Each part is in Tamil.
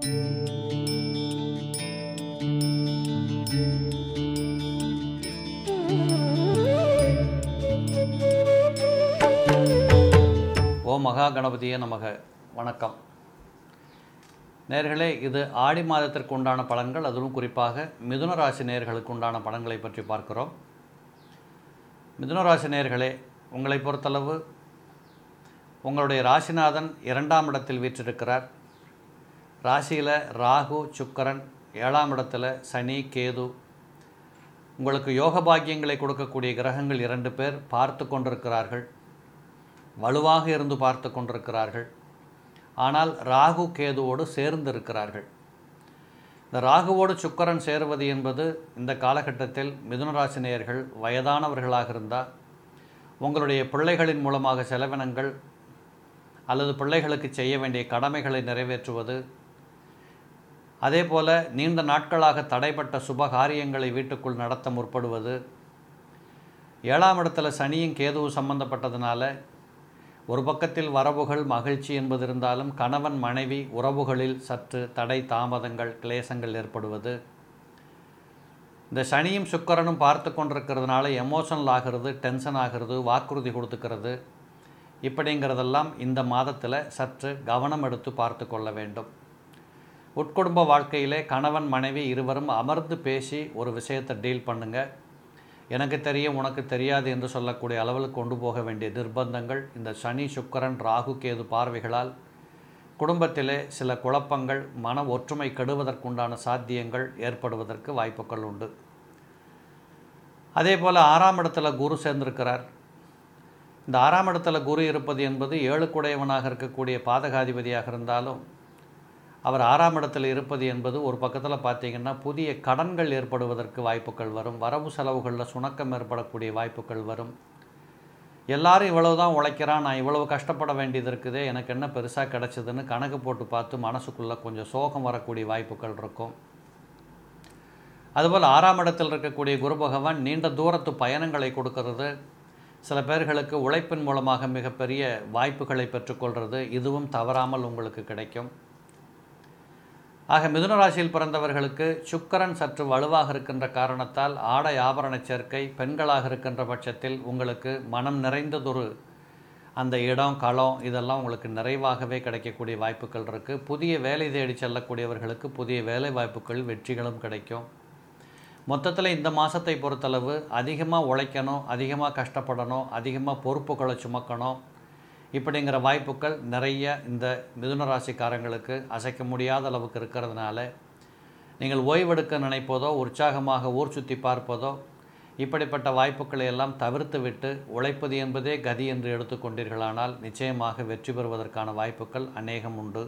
ஓம் மகா கணபதியே நமக வணக்கம் நேர்களே இது ஆடி மாதத்திற்கு உண்டான பலன்கள் அதிலும் குறிப்பாக மிதுன ராசி நேர்களுக்கு உண்டான பலன்களை பற்றி பார்க்கிறோம் மிதுன ராசி நேர்களே உங்களை பொறுத்தளவு உங்களுடைய ராசிநாதன் இரண்டாம் இடத்தில் வீற்றிருக்கிறார் ராசியில் ராகு சுக்கரன் ஏழாம் இடத்துல சனி கேது உங்களுக்கு யோக பாக்கியங்களை கொடுக்கக்கூடிய கிரகங்கள் இரண்டு பேர் பார்த்து கொண்டிருக்கிறார்கள் வலுவாக இருந்து பார்த்து கொண்டிருக்கிறார்கள் ஆனால் ராகு கேதுவோடு சேர்ந்து இருக்கிறார்கள் இந்த ராகுவோடு சுக்கரன் சேருவது என்பது இந்த காலகட்டத்தில் மிதுனராசினியர்கள் வயதானவர்களாக இருந்தால் உங்களுடைய பிள்ளைகளின் மூலமாக செலவினங்கள் அல்லது பிள்ளைகளுக்கு செய்ய வேண்டிய கடமைகளை நிறைவேற்றுவது அதே போல் நீண்ட நாட்களாக தடைப்பட்ட சுப காரியங்களை வீட்டுக்குள் நடத்த முற்படுவது ஏழாம் இடத்துல சனியும் கேதுவும் சம்பந்தப்பட்டதுனால ஒரு பக்கத்தில் வரவுகள் மகிழ்ச்சி என்பது இருந்தாலும் கணவன் மனைவி உறவுகளில் சற்று தடை தாமதங்கள் கிளேசங்கள் ஏற்படுவது இந்த சனியும் சுக்கரனும் பார்த்து கொண்டிருக்கிறதுனால எமோஷனல் ஆகிறது டென்ஷன் ஆகிறது வாக்குறுதி கொடுத்துக்கிறது இப்படிங்கிறதெல்லாம் இந்த மாதத்தில் சற்று கவனம் எடுத்து பார்த்து கொள்ள வேண்டும் உட்குடும்ப வாழ்க்கையிலே கணவன் மனைவி இருவரும் அமர்ந்து பேசி ஒரு விஷயத்தை டீல் பண்ணுங்கள் எனக்கு தெரியும் உனக்கு தெரியாது என்று சொல்லக்கூடிய அளவில் கொண்டு போக வேண்டிய நிர்பந்தங்கள் இந்த சனி சுக்கரன் ராகு கேது பார்வைகளால் குடும்பத்திலே சில குழப்பங்கள் மன ஒற்றுமை கெடுவதற்குண்டான சாத்தியங்கள் ஏற்படுவதற்கு வாய்ப்புகள் உண்டு அதே போல் ஆறாம் இடத்துல குரு சேர்ந்திருக்கிறார் இந்த ஆறாம் இடத்துல குரு இருப்பது என்பது ஏழுக்குடையவனாக இருக்கக்கூடிய பாதகாதிபதியாக இருந்தாலும் அவர் ஆறாம் இடத்தில் இருப்பது என்பது ஒரு பக்கத்தில் பார்த்தீங்கன்னா புதிய கடன்கள் ஏற்படுவதற்கு வாய்ப்புகள் வரும் வரவு செலவுகளில் சுணக்கம் ஏற்படக்கூடிய வாய்ப்புகள் வரும் எல்லாரும் இவ்வளவு தான் உழைக்கிறான் நான் இவ்வளவு கஷ்டப்பட வேண்டியது இருக்குது எனக்கு என்ன பெருசாக கிடச்சிதுன்னு கணக்கு போட்டு பார்த்து மனசுக்குள்ளே கொஞ்சம் சோகம் வரக்கூடிய வாய்ப்புகள் இருக்கும் அதுபோல் ஆறாம் இடத்தில் இருக்கக்கூடிய குரு பகவான் நீண்ட தூரத்து பயணங்களை கொடுக்கறது சில பேர்களுக்கு உழைப்பின் மூலமாக மிகப்பெரிய வாய்ப்புகளை பெற்றுக்கொள்வது இதுவும் தவறாமல் உங்களுக்கு கிடைக்கும் ஆக மிதுன ராசியில் பிறந்தவர்களுக்கு சுக்கரன் சற்று வலுவாக இருக்கின்ற காரணத்தால் ஆடை ஆபரண சேர்க்கை பெண்களாக இருக்கின்ற பட்சத்தில் உங்களுக்கு மனம் நிறைந்ததொரு அந்த இடம் களம் இதெல்லாம் உங்களுக்கு நிறைவாகவே கிடைக்கக்கூடிய வாய்ப்புகள் இருக்குது புதிய வேலை தேடி செல்லக்கூடியவர்களுக்கு புதிய வேலை வாய்ப்புகள் வெற்றிகளும் கிடைக்கும் மொத்தத்தில் இந்த மாதத்தை பொறுத்தளவு அதிகமாக உழைக்கணும் அதிகமாக கஷ்டப்படணும் அதிகமாக பொறுப்புகளை சுமக்கணும் இப்படிங்கிற வாய்ப்புகள் நிறைய இந்த மிதுன ராசிக்காரங்களுக்கு அசைக்க முடியாத அளவுக்கு இருக்கிறதுனால நீங்கள் ஓய்வெடுக்க நினைப்பதோ உற்சாகமாக ஊர் சுற்றி பார்ப்பதோ இப்படிப்பட்ட வாய்ப்புகளை எல்லாம் தவிர்த்து விட்டு உழைப்பது என்பதே கதி என்று எடுத்துக்கொண்டீர்களானால் நிச்சயமாக வெற்றி பெறுவதற்கான வாய்ப்புகள் அநேகம் உண்டு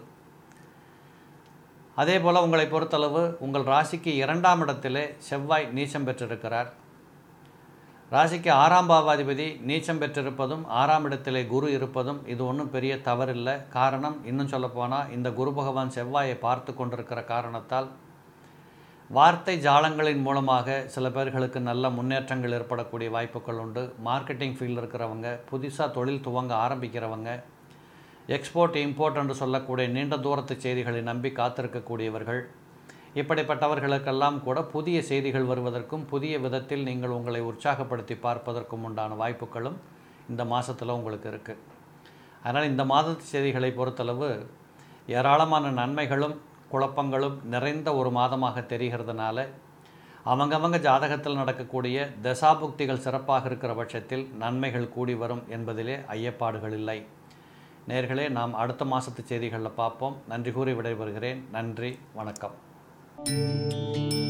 அதே போல் உங்களை பொறுத்தளவு உங்கள் ராசிக்கு இரண்டாம் இடத்திலே செவ்வாய் நீச்சம் பெற்றிருக்கிறார் ராசிக்கு ஆறாம் பாவாதிபதி நீச்சம் பெற்றிருப்பதும் ஆறாம் இடத்திலே குரு இருப்பதும் இது ஒன்றும் பெரிய தவறில்லை காரணம் இன்னும் சொல்லப்போனால் இந்த குரு பகவான் செவ்வாயை பார்த்து கொண்டிருக்கிற காரணத்தால் வார்த்தை ஜாலங்களின் மூலமாக சில பேர்களுக்கு நல்ல முன்னேற்றங்கள் ஏற்படக்கூடிய வாய்ப்புகள் உண்டு மார்க்கெட்டிங் ஃபீல்டில் இருக்கிறவங்க புதுசாக தொழில் துவங்க ஆரம்பிக்கிறவங்க எக்ஸ்போர்ட் இம்போர்ட் என்று சொல்லக்கூடிய நீண்ட தூரத்து செய்திகளை நம்பி காத்திருக்கக்கூடியவர்கள் இப்படிப்பட்டவர்களுக்கெல்லாம் கூட புதிய செய்திகள் வருவதற்கும் புதிய விதத்தில் நீங்கள் உங்களை உற்சாகப்படுத்தி பார்ப்பதற்கும் உண்டான வாய்ப்புகளும் இந்த மாதத்தில் உங்களுக்கு இருக்குது அதனால் இந்த மாத செய்திகளை பொறுத்தளவு ஏராளமான நன்மைகளும் குழப்பங்களும் நிறைந்த ஒரு மாதமாக தெரிகிறதுனால அவங்கவங்க ஜாதகத்தில் நடக்கக்கூடிய தசாபுக்திகள் சிறப்பாக இருக்கிற பட்சத்தில் நன்மைகள் கூடி வரும் என்பதிலே ஐயப்பாடுகள் இல்லை நேர்களே நாம் அடுத்த மாதத்து செய்திகளில் பார்ப்போம் நன்றி கூறி விடைபெறுகிறேன் நன்றி வணக்கம்